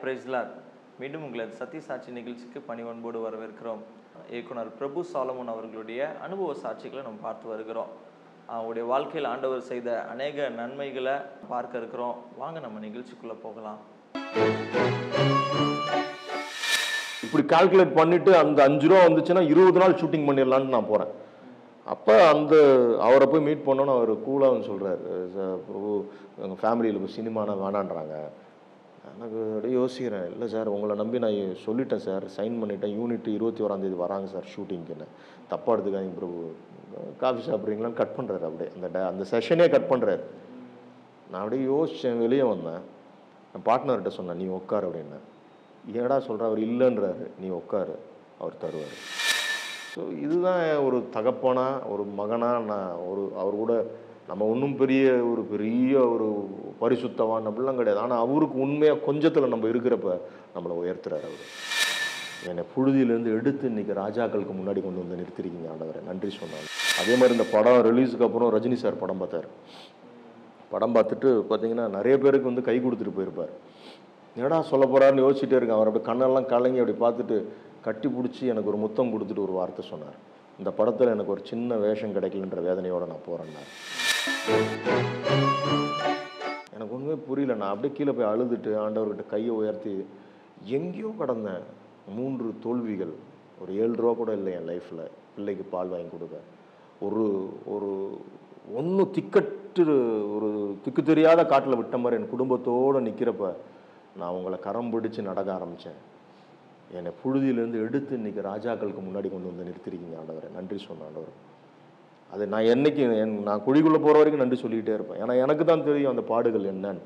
பிரைஸ்லார் மீண்டும் உங்களை சத்திய சாட்சி நிகழ்ச்சிக்கு பணிவன்போடு வரவேற்கிறோம் இயக்குனர் பிரபு சாலமன் அவர்களுடைய அனுபவ சாட்சிகளை நம்ம பார்த்து வருகிறோம் அவருடைய வாழ்க்கையில் ஆண்டவர் செய்த அநேக நன்மைகளை பார்க்க இருக்கிறோம் வாங்க நம்ம நிகழ்ச்சிக்குள்ளே போகலாம் இப்படி கால்குலேட் பண்ணிட்டு அந்த அஞ்சு ரூபா வந்துச்சுன்னா இருபது நாள் ஷூட்டிங் பண்ணிடலான்னு நான் போகிறேன் அப்போ அந்த அவரை போய் மீட் பண்ணோன்னு அவர் கூலாக வந்து சொல்கிறாரு பிரபு எங்கள் ஃபேமிலியில் இப்போ சினிமானா வேணான்றாங்க எனக்கு அப்படியே யோசிக்கிறேன் இல்லை சார் உங்களை நம்பி நான் சொல்லிட்டேன் சார் சைன் பண்ணிட்டேன் யூனிட் இருபத்தி ஓராந்தேதி வராங்க சார் ஷூட்டிங்க்குன்னு தப்பாக எடுத்துக்காதீங்க பிரபு காஃபி சாப்பிட்றீங்களான்னு கட் பண்ணுறாரு அப்படியே அந்த டே அந்த செஷனே கட் பண்ணுறாரு நான் அப்படியே யோசித்தேன் வெளியே வந்தேன் என் பார்ட்னர்கிட்ட சொன்னேன் நீ உட்கார் அப்படின்னேன் ஏடா சொல்கிற அவர் இல்லைன்றாரு நீ உட்காரு அவர் தருவார் ஸோ இதுதான் ஒரு தகப்பனா ஒரு மகனா நான் ஒரு அவர் கூட நம்ம ஒன்றும் பெரிய ஒரு பெரிய ஒரு பரிசுத்தவான் அப்படிலாம் கிடையாது ஆனால் அவருக்கு உண்மையாக கொஞ்சத்தில் நம்ம இருக்கிறப்ப நம்மளை உயர்த்துறாரு அவர் என்னை புழுதியிலேருந்து எடுத்து இன்னைக்கு ராஜாக்களுக்கு முன்னாடி கொண்டு வந்து நிறுத்திருக்கீங்க ஆண்டவரை நன்றி சொன்னாங்க அதே மாதிரி இந்த படம் ரிலீஸுக்கு அப்புறம் ரஜினி சார் படம் பார்த்தாரு படம் பார்த்துட்டு பார்த்தீங்கன்னா நிறைய பேருக்கு வந்து கை கொடுத்துட்டு போயிருப்பார் என்னடா சொல்ல போறாருன்னு யோசிச்சுட்டே இருக்கேன் அவர் அப்படி கண்ணெல்லாம் கலங்கி அப்படி பார்த்துட்டு கட்டி பிடிச்சி எனக்கு ஒரு முத்தம் கொடுத்துட்டு ஒரு வார்த்தை சொன்னார் இந்த படத்தில் எனக்கு ஒரு சின்ன வேஷம் கிடைக்கலன்ற வேதனையோட நான் போகிறேன்னார் எனக்கு ஒன்றுமே புரியல நான் அப்படியே கீழே போய் அழுதுட்டு ஆண்டவர்கிட்ட கையை உயர்த்தி எங்கேயோ கடந்தேன் மூன்று தோல்விகள் ஒரு ஏழு ரூபா கூட இல்லை என் லைஃப்பில் பிள்ளைக்கு பால் வாங்கி கொடுக்க ஒரு ஒரு ஒன்றும் திக்கட்டு ஒரு திக்கு தெரியாத காட்டில் விட்ட மாதிரி என் குடும்பத்தோடு நிற்கிறப்ப நான் உங்களை கரம் பிடிச்சு நடக்க ஆரம்பித்தேன் என்னை புழுதியிலேருந்து எடுத்து இன்னைக்கு ராஜாக்களுக்கு முன்னாடி கொண்டு வந்து நிறுத்திருக்கீங்க ஆண்டவரை நன்றி சொன்ன ஆண்டவர் அது நான் என்னைக்கு என் நான் குழிக்குள்ளே போகிற வரைக்கும் நன்றி சொல்லிக்கிட்டே இருப்பேன் ஏன்னா எனக்கு தான் தெரியும் அந்த பாடுகள் என்னன்னு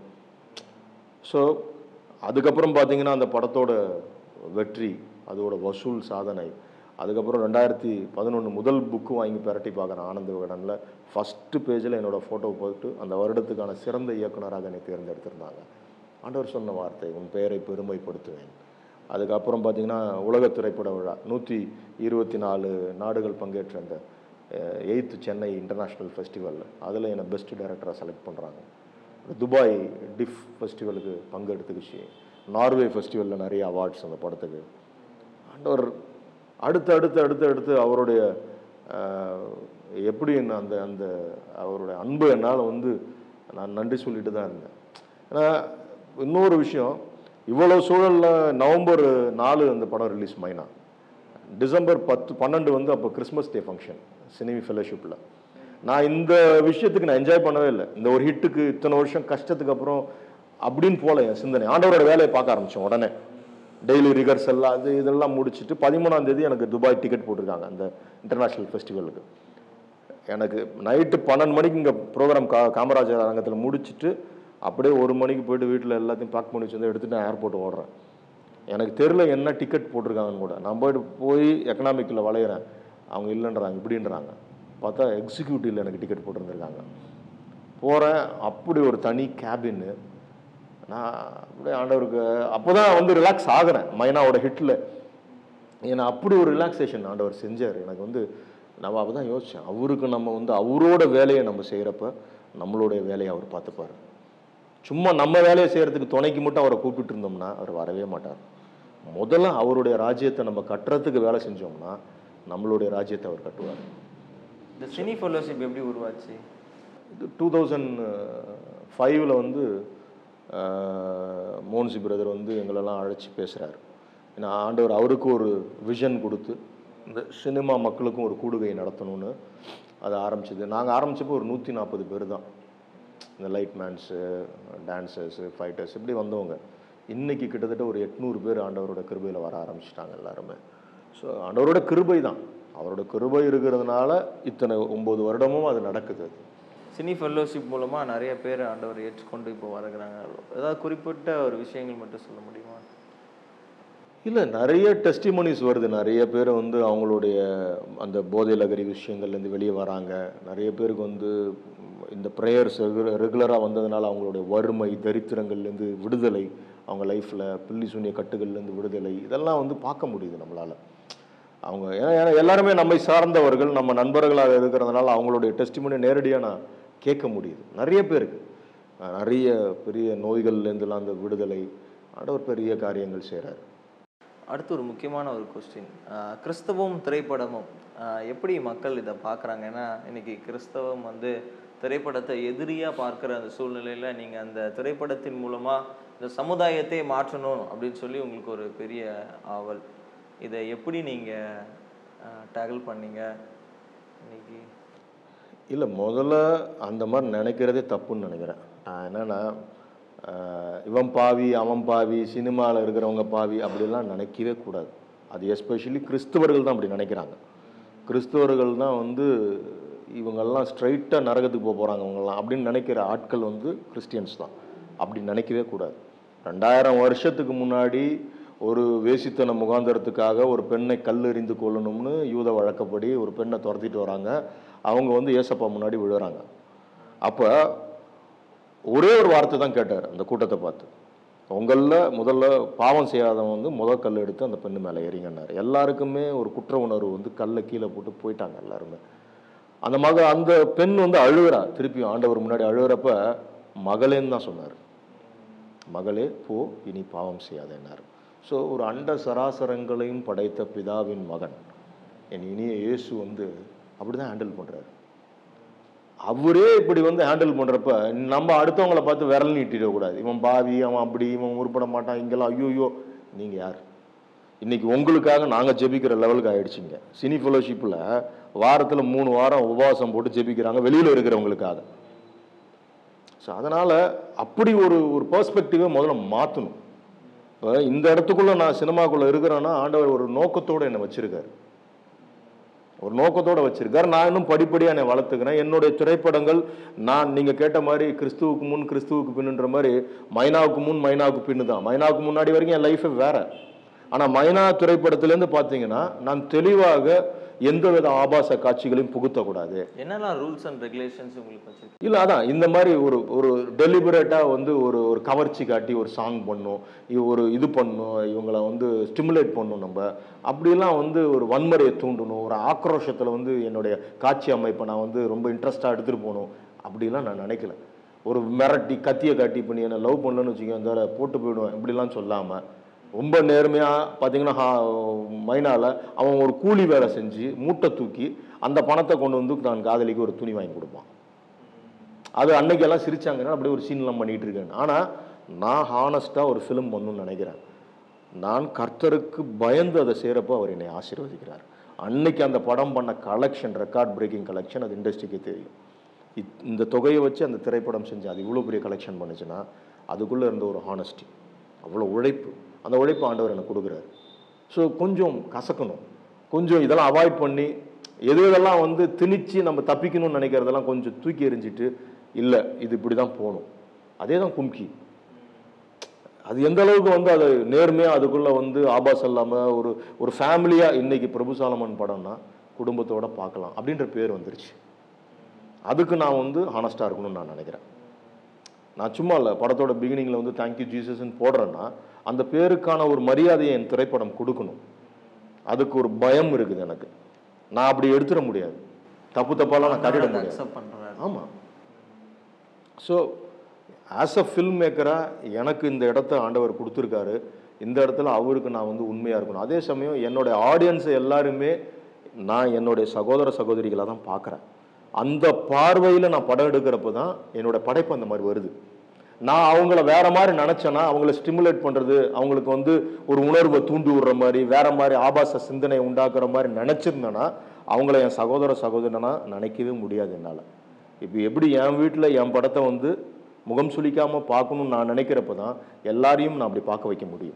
ஸோ அதுக்கப்புறம் பார்த்தீங்கன்னா அந்த படத்தோட வெற்றி அதோட வசூல் சாதனை அதுக்கப்புறம் ரெண்டாயிரத்தி பதினொன்று முதல் புக்கு வாங்கி பிரட்டி பார்க்குறேன் ஆனந்த விகடனில் ஃபஸ்ட்டு பேஜில் என்னோடய ஃபோட்டோ போட்டு அந்த வருடத்துக்கான சிறந்த இயக்குனராக என்னை தேர்ந்தெடுத்திருந்தாங்க ஆண்டவர் சொன்ன வார்த்தை உன் பெயரை பெருமைப்படுத்துவேன் அதுக்கப்புறம் பார்த்தீங்கன்னா உலக திரைப்பட விழா நூற்றி இருபத்தி நாலு நாடுகள் பங்கேற்ற அந்த எயித்து சென்னை இன்டர்நேஷ்னல் ஃபெஸ்டிவல் அதில் என்னை பெஸ்ட் டைரக்டராக செலக்ட் பண்ணுறாங்க துபாய் டிஃப் ஃபெஸ்டிவலுக்கு பங்கெடுத்துக்குச்சு நார்வே ஃபெஸ்டிவலில் நிறைய அவார்ட்ஸ் அந்த படத்துக்கு ஆண்டவர் அடுத்து அடுத்து அடுத்து அடுத்து அவருடைய ஆஹ், எப்படி என்ன அந்த அந்த அவருடைய அன்பு என்னால் வந்து நான் நன்றி சொல்லிட்டு தான் இருந்தேன் ஏன்னா இன்னொரு விஷயம் இவ்வளோ சூழலில் நவம்பர் நாலு அந்த படம் ரிலீஸ் மைனா டிசம்பர் பத்து பன்னெண்டு வந்து அப்போ கிறிஸ்மஸ் டே ஃபங்க்ஷன் சினிமி ஃபெலோஷிப்பில் நான் இந்த விஷயத்துக்கு நான் என்ஜாய் பண்ணவே இல்லை இந்த ஒரு ஹிட்டுக்கு இத்தனை வருஷம் கஷ்டத்துக்கு அப்புறம் அப்படின்னு போல என் சிந்தனை ஆண்டவரோட வேலையை பார்க்க ஆரம்பித்தேன் உடனே டெய்லி ரிகர்சல் அது இதெல்லாம் முடிச்சுட்டு பதிமூணாம் தேதி எனக்கு துபாய் டிக்கெட் போட்டிருக்காங்க அந்த இன்டர்நேஷ்னல் ஃபெஸ்டிவலுக்கு எனக்கு நைட்டு பன்னெண்டு மணிக்கு இங்கே ப்ரோக்ராம் கா காமராஜர் அரங்கத்தில் முடிச்சுட்டு அப்படியே ஒரு மணிக்கு போயிட்டு வீட்டில் எல்லாத்தையும் பேக் பண்ணி வச்சு எடுத்துட்டு நான் ஏர்போர்ட் ஓடுறேன் எனக்கு தெரில என்ன டிக்கெட் போட்டிருக்காங்கன்னு கூட நான் போயிட்டு போய் எக்கனாமிக்கில் வளையிறேன் அவங்க இல்லைன்றாங்க இப்படின்றாங்க பார்த்தா எக்ஸிக்யூட்டிவில் எனக்கு டிக்கெட் போட்டிருந்துருக்காங்க போகிறேன் அப்படி ஒரு தனி கேபின்னு நான் அப்படியே ஆண்டவருக்கு அப்போ தான் வந்து ரிலாக்ஸ் ஆகுறேன் மைனாவோட ஹிட்டில் ஏன்னா அப்படி ஒரு ரிலாக்ஸேஷன் ஆண்டவர் செஞ்சார் எனக்கு வந்து நம்ம அப்போ தான் யோசித்தேன் அவருக்கு நம்ம வந்து அவரோட வேலையை நம்ம செய்கிறப்ப நம்மளுடைய வேலையை அவர் பார்த்துப்பார் சும்மா நம்ம வேலையை செய்கிறதுக்கு துணைக்கு மட்டும் அவரை கூப்பிட்டு இருந்தோம்னா அவர் வரவே மாட்டார் முதல்ல அவருடைய ராஜ்யத்தை நம்ம கட்டுறதுக்கு வேலை செஞ்சோம்னா நம்மளுடைய ராஜ்யத்தை அவர் கட்டுவார் இந்த சினி ஃபெல்லோஷிப் எப்படி உருவாச்சு இது டூ தௌசண்ட் ஃபைவ்ல வந்து அஹ், மோன்சி பிரதர் வந்து எங்களெல்லாம் அழைச்சி பேசுகிறார் ஏன்னா ஆண்டவர் அவருக்கு ஒரு விஷன் கொடுத்து இந்த சினிமா மக்களுக்கும் ஒரு கூடுகை நடத்தணும்னு அது ஆரம்பிச்சது நாங்கள் ஆரம்பிச்சப்போ ஒரு நூற்றி நாற்பது பேர் தான் இந்த லைட் மேன்ஸு டான்சர்ஸு ஃபைட்டர்ஸ் இப்படி வந்தவங்க இன்னைக்கு கிட்டத்தட்ட ஒரு எட்நூறு பேர் ஆண்டவரோட கிருபையில் வர ஆரம்பிச்சிட்டாங்க எல்லாருமே ஸோ ஆண்டவரோட கிருபை தான் அவரோட கிருபை இருக்கிறதுனால இத்தனை ஒம்பது வருடமும் அது நடக்குது அது சினி ஃபெல்லோஷிப் மூலமாக நிறைய பேர் ஆண்டவர் ஏற்றுக்கொண்டு இப்போ வருகிறாங்க ஏதாவது குறிப்பிட்ட ஒரு விஷயங்கள் மட்டும் சொல்ல முடியுமா இல்லை நிறைய டெஸ்டிமோனிஸ் வருது நிறைய பேர் வந்து அவங்களுடைய அந்த போதை லகரி விஷயங்கள்லேருந்து வெளியே வராங்க நிறைய பேருக்கு வந்து ம், இந்த ப்ரேயர்ஸ் ரெகுலராக வந்ததுனால அவங்களுடைய வறுமை தரித்திரங்கள்லேருந்து விடுதலை அவங்க லைஃப்பில் பில்லி சூனிய கட்டுகள்லேருந்து விடுதலை இதெல்லாம் வந்து பார்க்க முடியுது நம்மளால் அவங்க ஏன்னா ஏன்னா எல்லாருமே நம்மை சார்ந்தவர்கள் நம்ம நண்பர்களாக இருக்கிறதுனால அவங்களுடைய டெஸ்டிமோனி நேரடியாக நான் கேட்க முடியுது நிறைய பேருக்கு அஹ் நிறைய பெரிய நோய்கள்லேருந்துலாம் அந்த விடுதலை ஆண்டவர் பெரிய காரியங்கள் செய்கிறார் அடுத்து ஒரு முக்கியமான ஒரு கொஸ்டின் கிறிஸ்தவம் திரைப்படமும் ஆஹ் எப்படி மக்கள் இதை பார்க்குறாங்க ஏன்னா இன்னைக்கு கிறிஸ்தவம் வந்து திரைப்படத்தை எதிரியாக பார்க்குற அந்த சூழ்நிலையில் நீங்கள் அந்த திரைப்படத்தின் மூலமாக இந்த சமுதாயத்தை மாற்றணும் அப்படின்னு சொல்லி உங்களுக்கு ஒரு பெரிய ஆவல் இதை எப்படி நீங்கள் டேக்கிள் பண்ணீங்க இன்னைக்கு இல்லை முதல்ல அந்த மாதிரி நினைக்கிறதே தப்புன்னு நினைக்கிறேன் நான் என்னன்னா ஆஹ், இவன் பாவி அவன் பாவி சினிமாவில் இருக்கிறவங்க பாவி அப்படிலாம் நினைக்கவே கூடாது அது எஸ்பெஷலி கிறிஸ்தவர்கள் தான் அப்படி நினைக்கிறாங்க கிறிஸ்தவர்கள் தான் வந்து இவங்கெல்லாம் ஸ்ட்ரைட்டாக நரகத்துக்கு போக போகிறாங்க இவங்கெல்லாம் அப்படின்னு நினைக்கிற ஆட்கள் வந்து கிறிஸ்டியன்ஸ் தான் அப்படி நினைக்கவே கூடாது ரெண்டாயிரம் வருஷத்துக்கு முன்னாடி ஒரு வேசித்தன முகாந்தரத்துக்காக ஒரு பெண்ணை கல் எறிந்து கொள்ளணும்னு யூத வழக்கப்படி ஒரு பெண்ணை துரத்திட்டு வராங்க அவங்க வந்து ஏசப்பா முன்னாடி விழுறாங்க அப்போ ஒரே ஒரு வார்த்தை தான் கேட்டார் அந்த கூட்டத்தை பார்த்து உங்களில் முதல்ல பாவம் செய்யாதவன் வந்து முதல் கல் எடுத்து அந்த பெண்ணு மேலே எறிங்கன்னாரு எல்லாருக்குமே ஒரு குற்ற உணர்வு வந்து கல்லை கீழே போட்டு போயிட்டாங்க எல்லாருமே அந்த மக அந்த பெண் வந்து அழுகுறா திருப்பியும் ஆண்டவர் முன்னாடி அழுகுறப்ப மகளேன்னு தான் சொன்னார் மகளே போ இனி பாவம் செய்யாதேன்னார் ஸோ ஒரு அண்ட சராசரங்களையும் படைத்த பிதாவின் மகன் என் இனிய இயேசு வந்து அப்படி தான் ஹேண்டில் பண்ணுறாரு அவரே இப்படி வந்து ஹேண்டில் பண்ணுறப்ப நம்ம அடுத்தவங்கள பார்த்து விரல் நீட்டிடக்கூடாது இவன் பாவி அவன் அப்படி இவன் உருப்பட மாட்டான் இங்கெல்லாம் ஐயோயோ நீங்கள் யார் இன்னைக்கு உங்களுக்காக நாங்கள் ஜெபிக்கிற லெவலுக்கு ஆயிடுச்சுங்க சினி ஃபெலோஷிப்பில் வாரத்தில் மூணு வாரம் உபவாசம் போட்டு ஜெபிக்கிறாங்க வெளியில் இருக்கிறவங்களுக்காக ஸோ அதனால் அப்படி ஒரு ஒரு பெர்ஸ்பெக்டிவை முதல்ல மாற்றணும் இப்போ இந்த இடத்துக்குள்ளே நான் சினிமாக்குள்ளே இருக்கிறேன்னா ஆண்டவர் ஒரு நோக்கத்தோடு என்னை வச்சிருக்காரு ஒரு நோக்கத்தோட வச்சிருக்காரு நான் இன்னும் படிப்படியாக என்னை வளர்த்துக்கிறேன் என்னுடைய திரைப்படங்கள் நான் நீங்கள் கேட்ட மாதிரி கிறிஸ்துவுக்கு முன் கிறிஸ்துவுக்கு பின்னுன்ற மாதிரி மைனாவுக்கு முன் மைனாவுக்கு பின்னு தான் மைனாவுக்கு முன்னாடி வரைக்கும் என் லைஃபே வேற ஆனால் மைனா திரைப்படத்திலேருந்து பார்த்தீங்கன்னா நான் தெளிவாக எந்தவித ஆபாச காட்சிகளையும் புகுத்தக்கூடாது என்னெல்லாம் ரூல்ஸ் அண்ட் ரெகுலேஷன்ஸ் உங்களுக்கு வச்சிருக்கு இல்லை அதான் இந்த மாதிரி ஒரு ஒரு டெலிபரேட்டாக வந்து ஒரு ஒரு கவர்ச்சி காட்டி ஒரு சாங் பண்ணும் இ- ஒரு இது பண்ணும் இவங்களை வந்து ஸ்டிமுலேட் பண்ணும் நம்ம அப்படிலாம் வந்து ஒரு வன்முறையை தூண்டணும் ஒரு ஆக்ரோஷத்தில் வந்து என்னுடைய காட்சி அமைப்பை நான் வந்து ரொம்ப இன்ட்ரெஸ்டாக எடுத்துகிட்டு போகணும் அப்படிலாம் நான் நினைக்கல ஒரு மிரட்டி கத்தியை காட்டி இப்போ நீ என்னை லவ் பண்ணலன்னு வச்சுக்கோங்க இந்த போட்டு போயிடுவேன் இப்படிலாம் சொல்லாமல் ரொம்ப நேர்மையாக பார்த்தீங்கன்னா ஹா- மைனால அவன் ஒரு கூலி வேலை செஞ்சு மூட்டை தூக்கி அந்த பணத்தை கொண்டு வந்து நான் காதலிக்கு ஒரு துணி வாங்கி கொடுப்பான் அது அன்னைக்கெல்லாம் சிரிச்சாங்கன்னா அப்படியே ஒரு சீன்லாம் பண்ணிட்டு இருக்கேன் ஆனால் நான் ஹானஸ்ட்டாக ஒரு ஃபிலிம் பண்ணணும்னு நினைக்கிறேன் நான் கர்த்தருக்கு பயந்து அதை செய்கிறப்போ அவர் என்னை ஆசீர்வதிக்கிறார் அன்னைக்கு அந்த படம் பண்ண கலெக்ஷன் ரெக்கார்ட் பிரேக்கிங் கலெக்ஷன் அது இண்டஸ்ட்ரிக்கு தெரியும் இத்- இந்த தொகையை வச்சு அந்த திரைப்படம் செஞ்சு அது இவ்வளோ பெரிய கலெக்ஷன் பண்ணுச்சுன்னா அதுக்குள்ளே இருந்த ஒரு ஹானஸ்டி அவ்வளோ உழைப்பு அந்த உழைப்பு ஆண்டவர் எனக்கு கொடுக்குறாரு ஸோ கொஞ்சம் கசக்கணும் கொஞ்சம் இதெல்லாம் அவாய்ட் பண்ணி எது இதெல்லாம் வந்து திணிச்சு நம்ம தப்பிக்கணும்னு நினைக்கிறதெல்லாம் கொஞ்சம் தூக்கி எறிஞ்சிட்டு இல்லை இது இப்படி தான் போகணும் அதே தான் கும்கி அது எந்த அளவுக்கு வந்து அது நேர்மையாக அதுக்குள்ளே வந்து ஆபாசம் இல்லாமல் ஒரு ஒரு ஃபேமிலியாக இன்னைக்கு பிரபு சாலமன் படம்னா குடும்பத்தோட பார்க்கலாம் அப்படின்ற பேர் வந்துருச்சு அதுக்கு நான் வந்து ஹானஸ்டாக இருக்கணும்னு நான் நினைக்கிறேன் நான் சும்மா இல்லை படத்தோட பிகினிங்கில் வந்து தேங்க்யூ ஜீசஸ்ன்னு போடுறேன்னா அந்த பேருக்கான ஒரு மரியாதையை என் திரைப்படம் கொடுக்கணும் அதுக்கு ஒரு பயம் இருக்குது எனக்கு நான் அப்படி எடுத்துட முடியாது தப்பு தப்பாலாம் நான் காட்டிட முடியாது அக்செப்ட் பண்றாரு ஆமாம் ஸோ ஆஸ் அ ஃபில்ம் மேக்கராக எனக்கு இந்த இடத்த ஆண்டவர் கொடுத்துருக்காரு இந்த இடத்துல அவருக்கு நான் வந்து உண்மையாக இருக்கணும் அதே சமயம் என்னுடைய ஆடியன்ஸை எல்லாருமே நான் என்னுடைய சகோதர சகோதரிகளாக தான் பார்க்குறேன் அந்த பார்வையில் நான் படம் எடுக்கிறப்ப தான் என்னோட படைப்பு அந்த மாதிரி வருது நான் அவங்கள வேற மாதிரி நினச்சேன்னா அவங்கள ஸ்டிமுலேட் பண்ணுறது அவங்களுக்கு வந்து ஒரு உணர்வை தூண்டி விடுற மாதிரி வேற மாதிரி ஆபாச சிந்தனை உண்டாக்குற மாதிரி நினச்சிருந்தேன்னா அவங்கள என் சகோதர சகோதரனா நினைக்கவே முடியாது என்னால் இப்போ எப்படி என் வீட்டில் என் படத்தை வந்து முகம் சுளிக்காமல் பார்க்கணும்னு நான் நினைக்கிறப்ப தான் எல்லாரையும் நான் அப்படி பார்க்க வைக்க முடியும்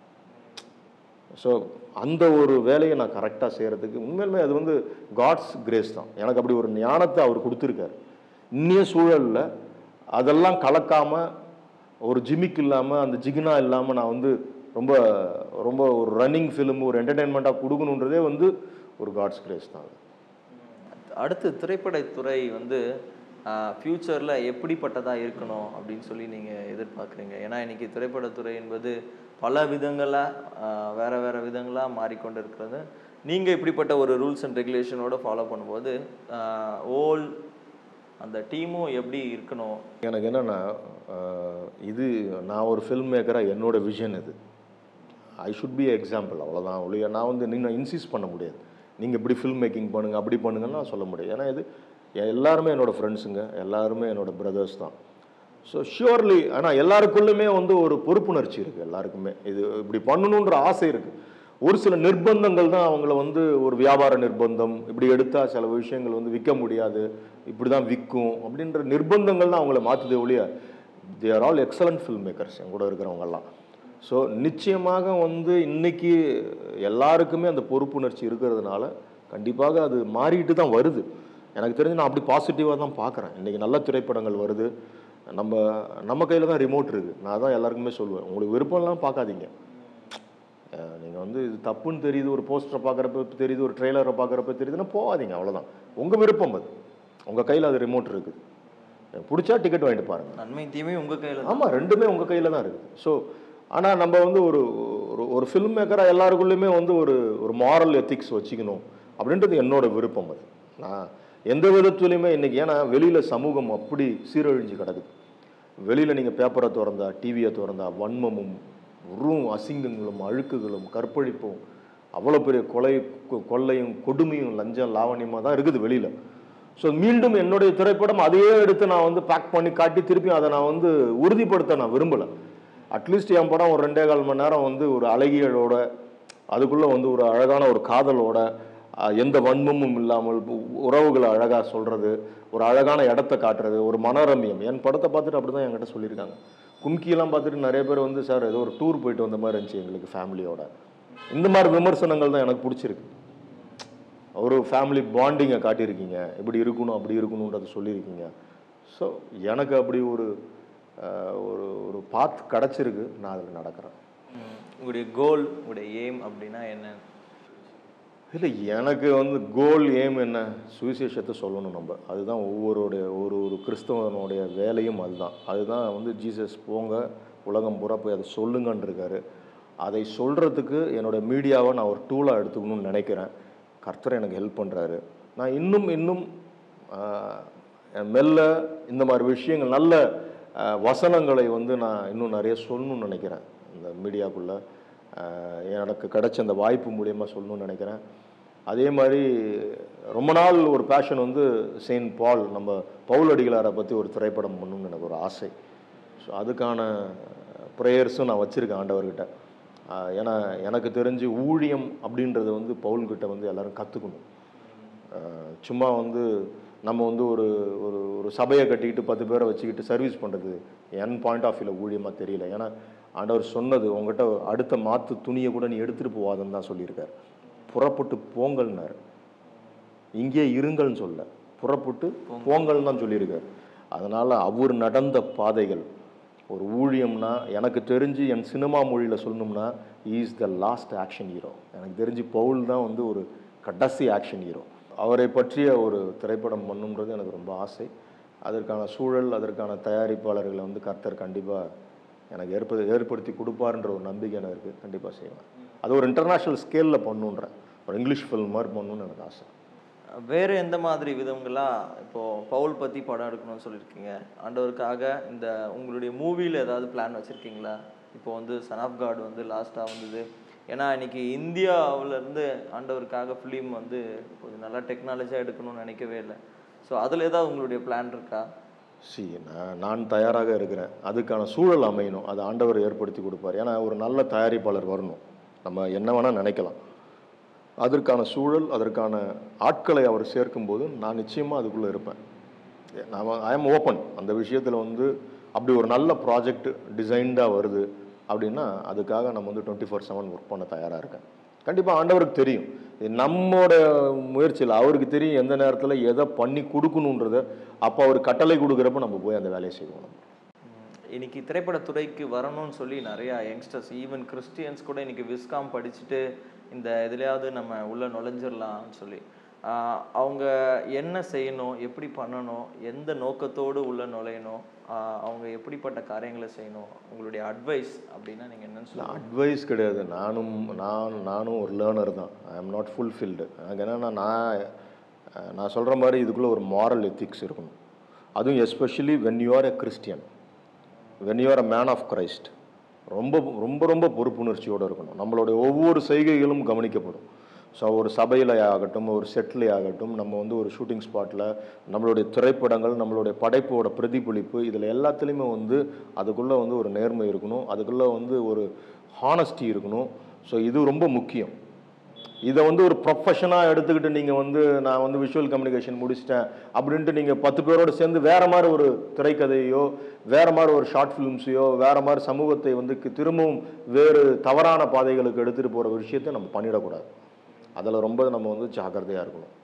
ஸோ அந்த ஒரு வேலையை நான் கரெக்டாக செய்கிறதுக்கு உண்மையிலுமே அது வந்து காட்ஸ் கிரேஸ் தான் எனக்கு அப்படி ஒரு ஞானத்தை அவர் கொடுத்துருக்காரு இன்னிய சூழலில் அதெல்லாம் கலக்காமல் ஒரு ஜிமிக் இல்லாமல் அந்த ஜிகினா இல்லாமல் நான் வந்து ரொம்ப ரொம்ப ஒரு ரன்னிங் ஃபிலிம் ஒரு என்டர்டெயின்மெண்ட்டாக கொடுக்கணுன்றதே வந்து ஒரு காட்ஸ் கிரேஸ் தான் அது அடுத்து திரைப்படத்துறை வந்து ஃப்யூச்சரில் எப்படிப்பட்டதாக இருக்கணும் அப்படின்னு சொல்லி நீங்கள் எதிர்பார்க்குறீங்க ஏன்னா இன்னைக்கு திரைப்படத்துறை என்பது பல விதங்களாக வேற வேற விதங்களாக மாறிக்கொண்டு இருக்கிறது நீங்கள் இப்படிப்பட்ட ஒரு ரூல்ஸ் அண்ட் ரெகுலேஷனோட ஃபாலோ பண்ணும்போது ஓல் அந்த டீமும் எப்படி இருக்கணும் எனக்கு என்னென்னா இது நான் ஒரு ஃபில்ம் மேக்கராக என்னோட விஷன் இது ஐ ஷுட் பி எக்ஸாம்பிள் அவ்வளோதான் ஒழிய நான் வந்து நீங்கள் இன்சிஸ்ட் பண்ண முடியாது நீங்கள் இப்படி ஃபில்ம் மேக்கிங் பண்ணுங்கள் அப்படி பண்ணுங்கன்னு நான் சொல்ல முடியாது ஏன்னா இது எல்லாருமே என்னோடய ஃப்ரெண்ட்ஸுங்க எல்லாருமே என்னோடய பிரதர்ஸ் தான் ஸோ ஷியோர்லி ஆனால் எல்லாருக்குள்ளுமே வந்து ஒரு பொறுப்புணர்ச்சி இருக்குது எல்லாருக்குமே இது இப்படி பண்ணணுன்ற ஆசை இருக்குது ஒரு சில நிர்பந்தங்கள் தான் அவங்கள வந்து ஒரு வியாபார நிர்பந்தம் இப்படி எடுத்தால் சில விஷயங்கள் வந்து விற்க முடியாது இப்படி தான் விற்கும் அப்படின்ற நிர்பந்தங்கள் தான் அவங்கள மாற்றுதே ஒழிய they are all excellent film makers என் கூட இருக்கிறவங்கெல்லாம் ஸோ நிச்சயமாக வந்து இன்னைக்கு எல்லாருக்குமே அந்த பொறுப்புணர்ச்சி இருக்கிறதுனால கண்டிப்பாக அது மாறிட்டு தான் வருது எனக்கு தெரிஞ்சு நான் அப்படி பாசிட்டிவாக தான் பார்க்குறேன் இன்றைக்கி நல்ல திரைப்படங்கள் வருது நம்ம நம்ம கையில் தான் ரிமோட் இருக்குது நான் தான் எல்லாருக்குமே சொல்லுவேன் உங்களுக்கு விருப்பம்லாம் பார்க்காதீங்க நீங்கள் வந்து இது தப்புன்னு தெரியுது ஒரு போஸ்டரை பார்க்குறப்ப தெரியுது ஒரு ட்ரெய்லரை பார்க்குறப்ப தெரியுதுன்னா போகாதீங்க அவ்வளோதான் உங்கள் விருப்பம் அது உங்கள் கையில் அது ரிமோட் இருக்குது பிடிச்சா டிக்கெட் வாங்கிட்டு பாருங்கள் நன்மை தீமை உங்க கையில ஆமாம் ரெண்டுமே உங்கள் கையில் தான் இருக்குது ஸோ ஆனால் நம்ம வந்து ஒரு ஒரு ஒரு ஃபில்ம் மேக்கராக எல்லாருக்குள்ளேயுமே வந்து ஒரு ஒரு மாரல் எத்திக்ஸ் வச்சுக்கணும் அப்படின்றது என்னோட விருப்பம் அது நான் எந்த விதத்துலையுமே இன்றைக்கி ஏன்னா வெளியில் சமூகம் அப்படி சீரழிஞ்சு கிடக்குது வெளியில் நீங்கள் பேப்பரை திறந்தா டிவியை திறந்தா வன்மமும் உருவும் அசிங்கங்களும் அழுக்குகளும் கற்பழிப்பும் அவ்வளோ பெரிய கொலை கொ- கொள்ளையும் கொடுமையும் லஞ்சம் லாவணியமாக தான் இருக்குது வெளியில் ஸோ மீண்டும் என்னுடைய திரைப்படம் அதையே எடுத்து நான் வந்து பேக் பண்ணி காட்டி திருப்பி அதை நான் வந்து உறுதிப்படுத்த நான் விரும்பலை அட்லீஸ்ட் என் படம் ஒரு ரெண்டே கால் மணி நேரம் வந்து ஒரு அழகியலோட அதுக்குள்ளே வந்து ஒரு அழகான ஒரு காதலோட அஹ், எந்த வன்மமும் இல்லாமல் உ- உறவுகளை அழகாக சொல்கிறது ஒரு அழகான இடத்த காட்டுறது ஒரு மனரம்யம் என் படத்தை பார்த்துட்டு அப்படி தான் என்கிட்ட சொல்லியிருக்காங்க கும்கியெல்லாம் பார்த்துட்டு நிறைய பேர் வந்து சார் ஏதோ ஒரு டூர் போயிட்டு வந்த மாதிரி இருந்துச்சு எங்களுக்கு ஃபேமிலியோட இந்த மாதிரி விமர்சனங்கள் தான் எனக்கு பிடிச்சிருக்கு ஒரு ஃபேமிலி பாண்டிங்கை காட்டியிருக்கீங்க இப்படி இருக்கணும் அப்படி இருக்கணுன்றதை சொல்லியிருக்கீங்க ஸோ எனக்கு அப்படி ஒரு அஹ், ஒரு ஒரு பாத் கிடச்சிருக்கு நான் அதில் நடக்கிறேன் ம். உங்களுடைய கோல் உங்களுடைய எய்ம் அப்படின்னா என்ன இல்லை எனக்கு வந்து கோல் ஏம் என்ன சுவிசேஷத்தை சொல்லணும் நம்ம அதுதான் ஒவ்வொருடைய ஒரு ஒரு கிறிஸ்தவனுடைய வேலையும் அதுதான் அதுதான் வந்து ஜீசஸ் போங்க உலகம் பூரா போய் அதை சொல்லுங்கன்னு இருக்காரு அதை சொல்கிறதுக்கு என்னோட மீடியாவை நான் ஒரு டூலாக எடுத்துக்கணும்னு நினைக்கிறேன் கர்த்தர் எனக்கு ஹெல்ப் பண்ணுறாரு நான் இன்னும் இன்னும் ஆஹ், மெல்ல இந்த மாதிரி விஷயங்கள் நல்ல ஆஹ், வசனங்களை வந்து நான் இன்னும் நிறைய சொல்லணும்னு நினைக்கிறேன் இந்த மீடியாக்குள்ளே எனக்கு கிடைச்ச அந்த வாய்ப்பு மூலியமாக சொல்லணும்னு நினைக்கிறேன் அதே மாதிரி ரொம்ப நாள் ஒரு பேஷன் வந்து செயின்ட் பால் நம்ம பவுல் அடிகளாரை பற்றி ஒரு திரைப்படம் பண்ணணும்னு எனக்கு ஒரு ஆசை ஸோ அதுக்கான ப்ரேயர்ஸும் நான் வச்சுருக்கேன் ஆண்டவர்கிட்ட ஆஹ் ஏன்னா எனக்கு தெரிஞ்சு ஊழியம் அப்படின்றது வந்து பவுல்கிட்ட வந்து எல்லாரும் கற்றுக்கணும் சும்மா வந்து நம்ம வந்து ஒரு ஒரு ஒரு சபையை கட்டிக்கிட்டு பத்து பேரை வச்சுக்கிட்டு சர்வீஸ் பண்ணுறது என் பாயிண்ட் ஆஃப் வியூவில் ஊழியமாக தெரியல ஏன்னா ஆண்டவர் சொன்னது உங்ககிட்ட அடுத்த மாற்று துணியை கூட நீ எடுத்துகிட்டு போவாதன்னு தான் சொல்லியிருக்கார் புறப்பட்டு போங்கள்னார் இங்கே இருங்கள்னு சொல்ல புறப்பட்டு போங்கள்னு தான் சொல்லியிருக்கார் அதனால் அவர் நடந்த பாதைகள் ஒரு ஊழியம்னா எனக்கு தெரிஞ்சு என் சினிமா மொழியில் சொல்லணும்னா is the last action hero எனக்கு தெரிஞ்சு பவுல் தான் வந்து ஒரு கடைசி ஆக்ஷன் ஹீரோ அவரை பற்றிய ஒரு திரைப்படம் பண்ணுன்றது எனக்கு ரொம்ப ஆசை அதற்கான சூழல் அதற்கான தயாரிப்பாளர்களை வந்து கர்த்தர் கண்டிப்பாக எனக்கு ஏற்ப ஏற்படுத்தி கொடுப்பாருன்ற ஒரு நம்பிக்கை எனக்கு இருக்குது கண்டிப்பாக செய்வேன் அது ஒரு இன்டர்நேஷ்னல் ஸ்கேலில் பண்ணுன்றேன் ஒரு இங்கிலீஷ் ஃபில்ம் மாதிரி பண்ணணும்னு எனக்கு ஆசை வேற எந்த மாதிரி விதங்களா இப்போ பவுல் பத்தி படம் எடுக்கணும்னு சொல்லியிருக்கீங்க ஆண்டவருக்காக இந்த உங்களுடைய மூவில ஏதாவது பிளான் வச்சிருக்கீங்களா இப்போ வந்து சன் ஆஃப் காட் வந்து லாஸ்டா வந்தது ஏன்னா இன்னைக்கு இந்தியாவுல இருந்து ஆண்டவருக்காக ஃபிலிம் வந்து கொஞ்சம் நல்லா டெக்னாலஜியாக எடுக்கணும்னு நினைக்கவே இல்லை ஸோ அதில் ஏதாவது உங்களுடைய பிளான் இருக்கா சி நான் நான் தயாராக இருக்கிறேன் அதுக்கான சூழல் அமையணும் அது ஆண்டவர் ஏற்படுத்தி கொடுப்பார் ஏன்னா ஒரு நல்ல தயாரிப்பாளர் வரணும் நம்ம என்ன வேணால் நினைக்கலாம் அதற்கான சூழல் அதற்கான ஆட்களை அவர் சேர்க்கும்போது நான் நிச்சயமாக அதுக்குள்ளே இருப்பேன் நான் ஐ எம் ஓப்பன் அந்த விஷயத்தில் வந்து அப்படி ஒரு நல்ல ப்ராஜெக்ட் டிசைன்டாக வருது அப்படின்னா அதுக்காக நம்ம வந்து டுவெண்ட்டி ஃபோர் செவன் ஒர்க் பண்ண தயாராக இருக்கேன் கண்டிப்பாக ஆண்டவருக்கு தெரியும் இது நம்மோட முயற்சியில் அவருக்கு தெரியும் எந்த நேரத்தில் எதை பண்ணி கொடுக்கணுன்றத அப்போ அவர் கட்டளை கொடுக்குறப்ப நம்ம போய் அந்த வேலையை செய்வோம் நம்ம உம், இன்னைக்கு திரைப்படத்துறைக்கு வரணும்னு சொல்லி நிறைய யங்ஸ்டர்ஸ் ஈவன் கிறிஸ்டியன்ஸ் கூட இன்னைக்கு விஸ்காம் படிச்சுட்டு இந்த எதுலையாவது நம்ம உள்ள நுழைஞ்சிடலாம்னு சொல்லி ஆஹ் அவங்க என்ன செய்யணும் எப்படி பண்ணணும் எந்த நோக்கத்தோடு உள்ள நுழையணும் ஆஹ் அவங்க எப்படிப்பட்ட காரியங்களை செய்யணும் உங்களுடைய அட்வைஸ் அப்படின்னா நீங்க என்னன்னு சொல்லுங்க அட்வைஸ் கிடையாது நானும் நான் நானும் ஒரு லேர்னர் தான் ஐ எம் நாட் ஃபுல்ஃபில்டு எனக்கு என்னென்னா நான் அஹ், நான் சொல்கிற மாதிரி இதுக்குள்ளே ஒரு மாரல் எத்திக்ஸ் இருக்கணும் அதுவும் especially when you are a Christian when you are a man of Christ ரொம்ப ரொம்ப ரொம்ப பொறுப்புணர்ச்சியோடு இருக்கணும் நம்மளுடைய ஒவ்வொரு செய்கைகளும் கவனிக்கப்படும் ஸோ ஒரு சபையில் ஆகட்டும் ஒரு செட்டில் ஆகட்டும் நம்ம வந்து ஒரு ஷூட்டிங் ஸ்பாட்டில் நம்மளுடைய திரைப்படங்கள் நம்மளுடைய படைப்போட பிரதிபலிப்பு இதில் எல்லாத்துலேயுமே வந்து அதுக்குள்ளே வந்து ஒரு நேர்மை இருக்கணும் அதுக்குள்ளே வந்து ஒரு ஹானஸ்டி இருக்கணும் ஸோ இது ரொம்ப முக்கியம் இதை வந்து ஒரு ப்ரொஃபஷனாக எடுத்துக்கிட்டு நீங்கள் வந்து நான் வந்து விஷுவல் கம்யூனிகேஷன் முடிச்சிட்டேன் அப்படின்ட்டு நீங்கள் பத்து பேரோடு சேர்ந்து வேற மாதிரி ஒரு திரைக்கதையோ வேற மாதிரி ஒரு ஷார்ட் ஃபிலிம்ஸையோ வேற மாதிரி சமூகத்தை வந்து கு- திரும்பவும் வேறு தவறான பாதைகளுக்கு எடுத்துகிட்டு போகிற விஷயத்தை நம்ம பண்ணிடக்கூடாது அதில் ரொம்ப நம்ம வந்து ஜாக்கிரதையாக இருக்கணும்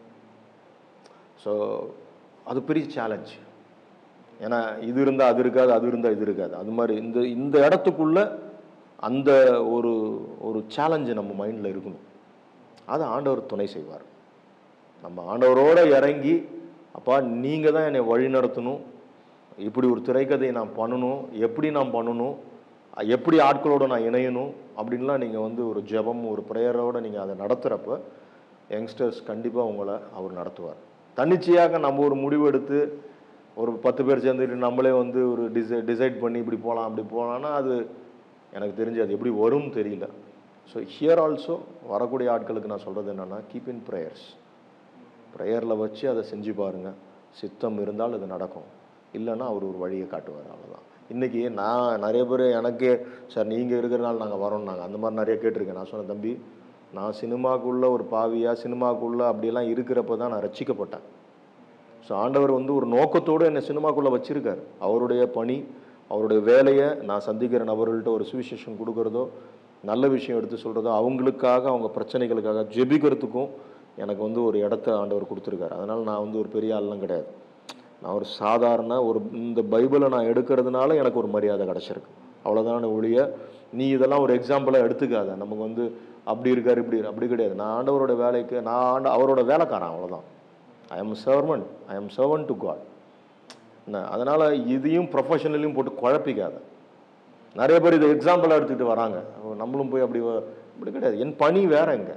ஸோ அது பெரிய சேலஞ்ச் ஏன்னா இது இருந்தால் அது இருக்காது அது இருந்தால் இது இருக்காது அது மாதிரி இந்த இந்த இடத்துக்குள்ள அந்த ஒரு ஒரு சேலஞ்சு நம்ம மைண்டில் இருக்கணும் அதை ஆண்டவர் துணை செய்வார் நம்ம ஆண்டவரோட இறங்கி அப்பா நீங்கள் தான் என்னை வழி நடத்தணும் இப்படி ஒரு திரைக்கதையை நான் பண்ணணும் எப்படி நான் பண்ணணும் எப்படி ஆட்களோட நான் இணையணும் அப்படின்லாம் நீங்கள் வந்து ஒரு ஜெபம் ஒரு ப்ரேயரோட நீங்கள் அதை நடத்துகிறப்ப யங்ஸ்டர்ஸ் கண்டிப்பாக உங்களை அவர் நடத்துவார் தன்னிச்சையாக நம்ம ஒரு முடிவு எடுத்து ஒரு பத்து பேர் சேர்ந்துட்டு நம்மளே வந்து ஒரு டிசை டிசைட் பண்ணி இப்படி போகலாம் அப்படி போகலான்னா அது எனக்கு தெரிஞ்சு அது எப்படி வரும்னு தெரியல ஸோ ஹியர் ஆல்சோ வரக்கூடிய ஆட்களுக்கு நான் சொல்கிறது என்னென்னா கீப் இன் ப்ரேயர்ஸ் ப்ரேயரில் வச்சு அதை செஞ்சு பாருங்க சித்தம் இருந்தால் அது நடக்கும் இல்லைன்னா அவர் ஒரு வழியை காட்டுவார் அவ்வளோதான் இன்றைக்கி நான் நிறைய பேர் எனக்கே சார் நீங்கள் இருக்கிறனால நாங்கள் வரோம் நாங்கள் அந்த மாதிரி நிறைய கேட்டிருக்கேன் நான் சொன்னேன் தம்பி நான் சினிமாக்குள்ளே ஒரு பாவியாக சினிமாக்குள்ளே அப்படியெல்லாம் இருக்கிறப்ப தான் நான் ரட்சிக்கப்பட்டேன் ஸோ ஆண்டவர் வந்து ஒரு நோக்கத்தோடு என்னை சினிமாக்குள்ளே வச்சிருக்காரு அவருடைய பணி அவருடைய வேலையை நான் சந்திக்கிற நபர்கள்ட்ட ஒரு சுவிசேஷம் கொடுக்குறதோ நல்ல விஷயம் எடுத்து சொல்கிறதோ அவங்களுக்காக அவங்க பிரச்சனைகளுக்காக ஜெபிக்கிறதுக்கும் எனக்கு வந்து ஒரு இடத்த ஆண்டவர் கொடுத்துருக்காரு அதனால் நான் வந்து ஒரு பெரிய ஆள்லாம் கிடையாது நான் ஒரு சாதாரண ஒரு இந்த பைபிளை நான் எடுக்கிறதுனால எனக்கு ஒரு மரியாதை கிடச்சிருக்கு அவ்வளோதான ஒழிய நீ இதெல்லாம் ஒரு எக்ஸாம்பிளாக எடுத்துக்காத நமக்கு வந்து அப்படி இருக்காரு இப்படி இரு- அப்படி கிடையாது நான் ஆண்டவரோட வேலைக்கு நான் ஆண்ட அவரோட வேலைக்காரன் அவ்வளோதான் I am servant I am servant to God என்ன அதனால் இதையும் ப்ரொஃபஷனலையும் போட்டு குழப்பிக்காத நிறைய பேர் இதை எக்ஸாம்பிளாக எடுத்துக்கிட்டு வராங்க ஓ, நம்மளும் போய் அப்படி வ- அப்படி கிடையாது என் பணி வேற இங்க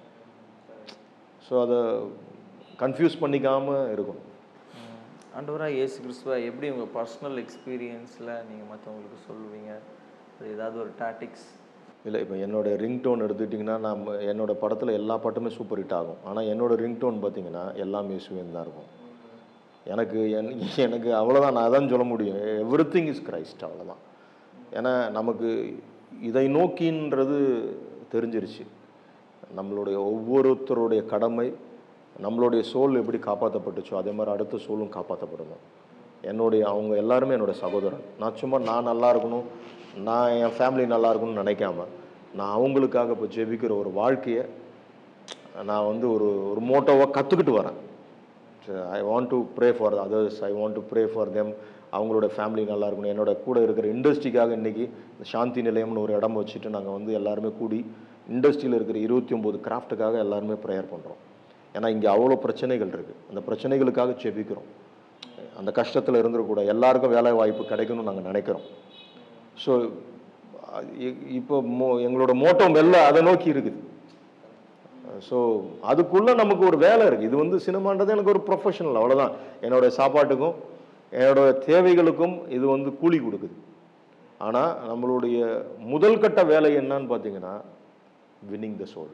ஸோ அதை கன்ஃபியூஸ் பண்ணிக்காமல் இருக்கணும் ஆண்டவராக இயேசு கிறிஸ்துவ எப்படி உங்கள் பர்சனல் எக்ஸ்பீரியன்ஸில் நீங்கள் மற்றவங்களுக்கு சொல்லுவீங்க அது ஏதாவது ஒரு டாட்டிக்ஸ் இல்லை இப்போ என்னோட ரிங்டோன் எடுத்துக்கிட்டிங்கன்னா நான் என்னோட படத்தில் எல்லா பாட்டுமே சூப்பர் ஹிட் ஆகும் ஆனால் என்னோட ரிங்டோன் பார்த்தீங்கன்னா எல்லாமே இயேசுவேன் தான் இருக்கும் எனக்கு என் எனக்கு அவ்வளோதான் நான் அதான் சொல்ல முடியும் எவ்ரி திங் இஸ் கிரைஸ்ட் அவ்வளோதான் ஏன்னா நமக்கு இதை நோக்கின்றது தெரிஞ்சிருச்சு நம்மளுடைய ஒவ்வொருத்தருடைய கடமை நம்மளுடைய சோல் எப்படி காப்பாற்றப்பட்டுச்சோ அதே மாதிரி அடுத்த சோலும் காப்பாற்றப்படணும் என்னுடைய அவங்க எல்லாருமே என்னோட சகோதரன் நான் சும்மா நான் நல்லா இருக்கணும் நான் என் ஃபேமிலி நல்லா இருக்கணும்னு நினைக்காம நான் அவங்களுக்காக இப்போ ஜெபிக்கிற ஒரு வாழ்க்கையை நான் வந்து ஒரு ஒரு மோட்டோவாக கற்றுக்கிட்டு வரேன் I want to pray for others I want to pray for them அவங்களோட ஃபேமிலி நல்லா இருக்கணும் என்னோட கூட இருக்கிற இண்டஸ்ட்ரிக்காக இன்றைக்கி சாந்தி நிலையம்னு ஒரு இடம் வச்சுட்டு நாங்கள் வந்து எல்லாருமே கூடி இண்டஸ்ட்ரியில் இருக்கிற இருபத்தி ஒம்பது கிராஃப்ட்டுக்காக எல்லாருமே ப்ரேயர் பண்ணுறோம் ஏன்னா இங்கே அவ்வளோ பிரச்சனைகள் இருக்குது அந்த பிரச்சனைகளுக்காக ஜெபிக்கிறோம் அந்த கஷ்டத்தில் இருந்துடக்கூட எல்லாருக்கும் வேலை வாய்ப்பு கிடைக்கணும்னு நாங்கள் நினைக்கிறோம் ஸோ இப்போ மோ எங்களோட மோட்டோ மெல்ல அதை நோக்கி இருக்குது ஸோ அதுக்குள்ளே நமக்கு ஒரு வேலை இருக்குது இது வந்து சினிமான்றது எனக்கு ஒரு ப்ரொஃபஷனல் அவ்வளோதான் என்னோட சாப்பாட்டுக்கும் என்னோட தேவைகளுக்கும் இது வந்து கூலி கொடுக்குது ஆனால் நம்மளுடைய முதல் கட்ட வேலை என்னன்னு பார்த்தீங்கன்னா வின்னிங் த சோல்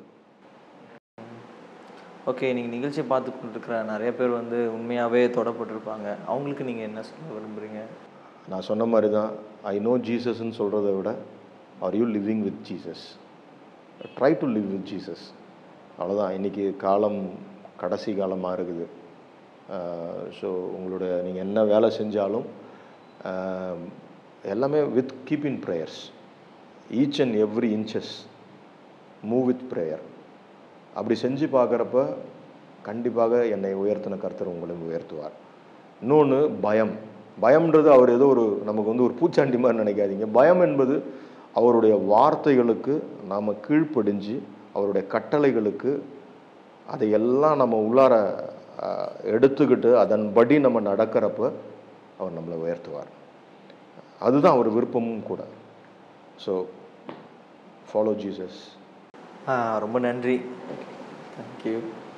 ஓகே நீங்கள் நிகழ்ச்சி பார்த்து கொண்டிருக்கிற நிறைய பேர் வந்து உண்மையாகவே தொடப்பட்டிருப்பாங்க அவங்களுக்கு நீங்கள் என்ன சொல்ல விரும்புகிறீங்க நான் சொன்ன மாதிரி தான் ஐ நோ ஜீசஸ்ன்னு சொல்கிறத விட are you living with Jesus try to live with Jesus அவ்வளோதான் இன்றைக்கி காலம் கடைசி காலமாக இருக்குது ஸோ உங்களுடைய நீங்கள் என்ன வேலை செஞ்சாலும் ஆஹ், எல்லாமே with keep in prayers each and every inches move with prayer அப்படி செஞ்சு பார்க்குறப்ப கண்டிப்பாக என்னை உயர்த்தின கர்த்தர் உங்களையும் உயர்த்துவார் இன்னொன்று பயம் பயம்ன்றது அவர் ஏதோ ஒரு நமக்கு வந்து ஒரு பூச்சாண்டி மாதிரி நினைக்காதீங்க பயம் என்பது அவருடைய வார்த்தைகளுக்கு நாம் கீழ்ப்படிஞ்சு அவருடைய கட்டளைகளுக்கு அதையெல்லாம் நம்ம உள்ளார அஹ், எடுத்துக்கிட்டு அதன்படி நம்ம நடக்கிறப்ப அவர் நம்மளை உயர்த்துவார் அதுதான் அவர் விருப்பமும் கூட ஸோ ஃபாலோ ஜீசஸ் ஆ, ரொம்ப நன்றி தேங்க்யூ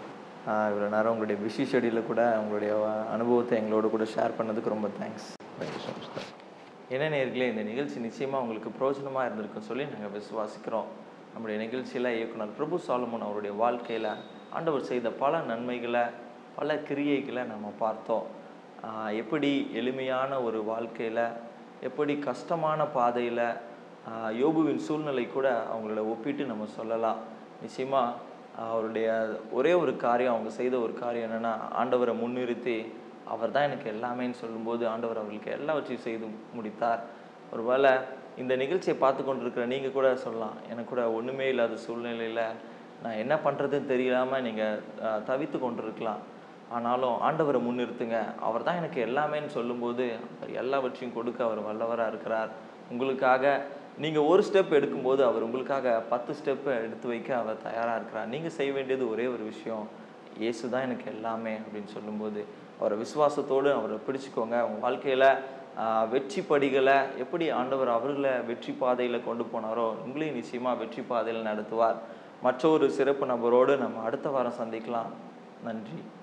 இவ்வளோ நேரம் உங்களுடைய பிஸி ஷெடியூலில் கூட உங்களுடைய வ- அனுபவத்தை எங்களோட கூட ஷேர் பண்ணதுக்கு ரொம்ப thanks thank you so much thanks என்ன நேர்களே இந்த நிகழ்ச்சி நிச்சயமாக உங்களுக்கு பிரயோஜனமாக இருந்திருக்குன்னு சொல்லி நாங்கள் விசுவாசிக்கிறோம் நம்முடைய நிகழ்ச்சியில் இயக்குனர் பிரபு சாலமன் அவருடைய வாழ்க்கையில் ஆண்டவர் செய்த பல நன்மைகளை பல கிரியைகளை நம்ம பார்த்தோம் ஆஹ் எப்படி எளிமையான ஒரு வாழ்க்கையில் எப்படி கஷ்டமான பாதையில் யோபுவின் சூழ்நிலை கூட அவங்களோட ஒப்பிட்டு நம்ம சொல்லலாம் நிச்சயமாக அவருடைய ஒரே ஒரு காரியம் அவங்க செய்த ஒரு காரியம் என்னென்னா ஆண்டவரை முன்னிறுத்தி அவர் தான் எனக்கு எல்லாமேன்னு சொல்லும்போது ஆண்டவர் அவர்களுக்கு எல்லாவற்றையும் செய்து முடித்தார் ஒருவேளை இந்த நிகழ்ச்சியை பார்த்து கொண்டிருக்கிற நீங்கள் கூட சொல்லலாம் எனக்கு கூட ஒன்றுமே இல்லாத சூழ்நிலையில் நான் என்ன பண்ணுறதுன்னு தெரியாமல் நீங்கள் தவித்து கொண்டிருக்கலாம் ஆனாலும் ஆண்டவரை முன்னிறுத்துங்க அவர் தான் எனக்கு எல்லாமேன்னு சொல்லும்போது அவர் எல்லாவற்றையும் கொடுக்க அவர் வல்லவராக இருக்கிறார் உங்களுக்காக நீங்கள் ஒரு ஸ்டெப் எடுக்கும்போது அவர் உங்களுக்காக பத்து ஸ்டெப்பை எடுத்து வைக்க அவர் தயாராக இருக்கிறார் நீங்கள் செய்ய வேண்டியது ஒரே ஒரு விஷயம் இயேசு தான் எனக்கு எல்லாமே அப்படின்னு சொல்லும்போது அவரை விசுவாசத்தோடு அவரை பிடிச்சுக்கோங்க உங்கள் வாழ்க்கையில் வெற்றி படிகளை எப்படி ஆண்டவர் அவர்களை வெற்றி பாதையில் கொண்டு போனாரோ உங்களையும் நிச்சயமாக வெற்றி பாதையில் நடத்துவார் மற்றொரு சிறப்பு நபரோடு நம்ம அடுத்த வாரம் சந்திக்கலாம் நன்றி